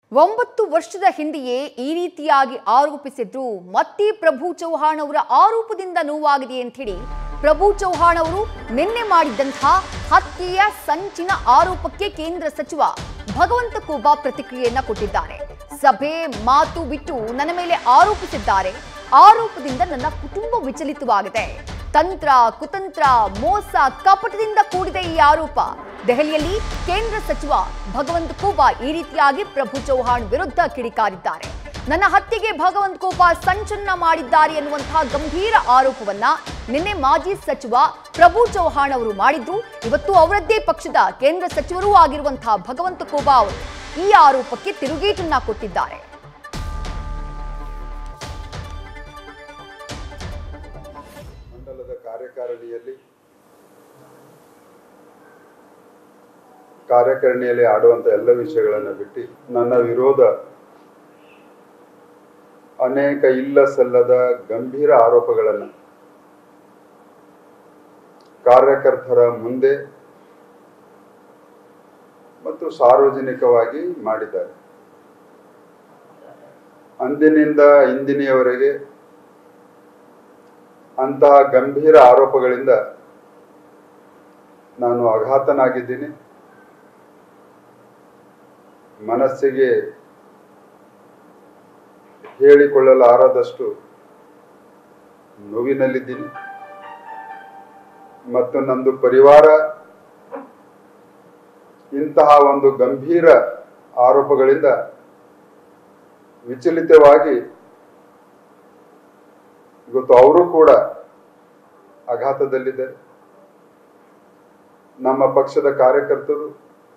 ಒಂಬತ್ತು ವರ್ಷದ ಹಿಂದೆಯೇ ಈ ರೀತಿಯಾಗಿ ಆರೋಪಿಸಿದ್ರು ಮತ್ತೆ ಪ್ರಭು ಚೌಹಾಣ್ ಅವರ ಆರೋಪದಿಂದ ನೋವಾಗಿದೆ ಅಂತ ಹೇಳಿ ಪ್ರಭು ಚೌಹಾಣ್ ಅವರು ನಿನ್ನೆ ಮಾಡಿದ್ದಂತಹ ಹತ್ಯೆಯ ಸಂಚಿನ ಆರೋಪಕ್ಕೆ ಕೇಂದ್ರ ಸಚಿವ ಭಗವಂತ ಖೂಬಾ ಪ್ರತಿಕ್ರಿಯೆಯನ್ನ ಕೊಟ್ಟಿದ್ದಾರೆ ಸಭೆ ಮಾತು ಬಿಟ್ಟು ನನ್ನ ಮೇಲೆ ಆರೋಪಿಸಿದ್ದಾರೆ ಆರೋಪದಿಂದ ನನ್ನ ಕುಟುಂಬ ವಿಚಲಿತವಾಗಿದೆ ತಂತ್ರ ಕುತಂತ್ರ ಮೋಸ ಕಪಟದಿಂದ ಕೂಡಿದೆ ಈ ಆರೋಪ ದೆಹಲಿಯಲ್ಲಿ ಕೇಂದ್ರ ಸಚಿವ ಭಗವಂತ್ ಖೂಬಾ ಈ ರೀತಿಯಾಗಿ ಪ್ರಭು ಚೌಹಾಣ್ ವಿರುದ್ಧ ಕಿಡಿಕಾರಿದ್ದಾರೆ ನನ್ನ ಹತ್ಯೆಗೆ ಭಗವಂತ್ ಖೂಬಾ ಸಂಚನ್ನ ಮಾಡಿದ್ದಾರೆ ಎನ್ನುವಂತಹ ಗಂಭೀರ ಆರೋಪವನ್ನ ನಿನ್ನೆ ಮಾಜಿ ಸಚಿವ ಪ್ರಭು ಚೌಹಾಣ್ ಅವರು ಮಾಡಿದ್ರು ಇವತ್ತು ಅವರದ್ದೇ ಪಕ್ಷದ ಕೇಂದ್ರ ಸಚಿವರೂ ಆಗಿರುವಂತಹ ಭಗವಂತ ಖೂಬಾ ಅವರು ಈ ಆರೋಪಕ್ಕೆ ತಿರುಗೇಟನ್ನ ಕೊಟ್ಟಿದ್ದಾರೆ ಮಂಡಲದ ಕಾರ್ಯಕಾರಿಣಿಯಲ್ಲಿ ಕಾರ್ಯಕಾರಿಣಿಯಲ್ಲಿ ಆಡುವಂತ ಎಲ್ಲ ವಿಷಯಗಳನ್ನು ಬಿಟ್ಟು ನನ್ನ ವಿರೋಧ ಅನೇಕ ಇಲ್ಲ ಸಲ್ಲದ ಗಂಭೀರ ಆರೋಪಗಳನ್ನು ಕಾರ್ಯಕರ್ತರ ಮುಂದೆ ಮತ್ತು ಸಾರ್ವಜನಿಕವಾಗಿ ಮಾಡಿದ್ದಾರೆ ಅಂದಿನಿಂದ ಇಂದಿನಿಯವರೆಗೆ ಅಂತಹ ಗಂಭೀರ ಆರೋಪಗಳಿಂದ ನಾನು ಆಘಾತನಾಗಿದ್ದೀನಿ ಮನಸ್ಸಿಗೆ ಹೇಳಿಕೊಳ್ಳಲಾರದಷ್ಟು ನೋವಿನಲ್ಲಿದ್ದೀನಿ ಮತ್ತು ನಂದು ಪರಿವಾರ ಇಂತಹ ಒಂದು ಗಂಭೀರ ಆರೋಪಗಳಿಂದ ವಿಚಲಿತವಾಗಿ ಇವತ್ತು ಅವರು ಕೂಡ ಆಘಾತದಲ್ಲಿದ್ದಾರೆ ನಮ್ಮ ಪಕ್ಷದ ಕಾರ್ಯಕರ್ತರು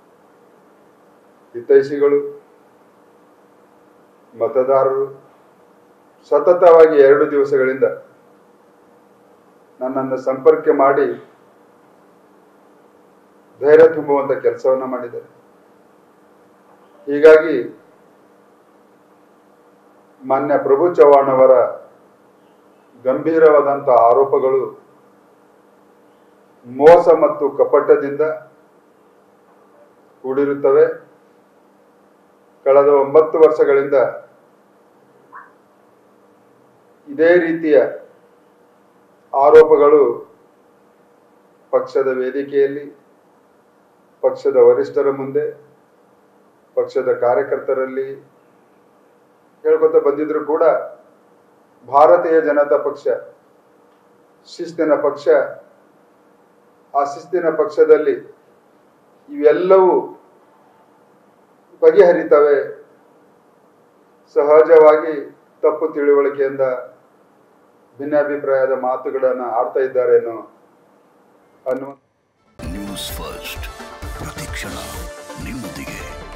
ಹಿತೈಷಿಗಳು ಮತದಾರರು ಸತತವಾಗಿ ಎರಡು ದಿವಸಗಳಿಂದ ನನ್ನನ್ನು ಸಂಪರ್ಕ ಮಾಡಿ ಧೈರ್ಯ ತುಂಬುವಂತ ಕೆಲಸವನ್ನ ಮಾಡಿದ್ದಾರೆ ಹೀಗಾಗಿ ಮಾನ್ಯ ಪ್ರಭು ಚವ್ಹಾಣ್ ಅವರ ಗಂಭೀರವಾದಂಥ ಆರೋಪಗಳು ಮೋಸ ಮತ್ತು ಕಪಟದಿಂದ ಕೂಡಿರುತ್ತವೆ ಕಳೆದ ಒಂಬತ್ತು ವರ್ಷಗಳಿಂದ ಇದೇ ರೀತಿಯ ಆರೋಪಗಳು ಪಕ್ಷದ ವೇದಿಕೆಯಲ್ಲಿ ಪಕ್ಷದ ವರಿಷ್ಠರ ಮುಂದೆ ಪಕ್ಷದ ಕಾರ್ಯಕರ್ತರಲ್ಲಿ ಹೇಳ್ಕೊತ ಬಂದಿದ್ರು ಕೂಡ ಭಾರತೀಯ ಜನತಾ ಪಕ್ಷ ಶಿಸ್ತಿನ ಪಕ್ಷ ಆ ಶಿಸ್ತಿನ ಪಕ್ಷದಲ್ಲಿ ಇವೆಲ್ಲವೂ ಬಗೆಹರಿತವೆ ಸಹಜವಾಗಿ ತಪ್ಪು ತಿಳುವಳಿಕೆಯಿಂದ ಭಿನ್ನಾಭಿಪ್ರಾಯದ ಮಾತುಗಳನ್ನು ಆಡ್ತಾ ಇದ್ದಾರೇನೋ ಅನ್ನುವ ನ್ಯೂಸ್ ಫಸ್ಟ್ ಪ್ರತಿಕ್ಷಣ ನಿಮ್ಮೊಂದಿಗೆ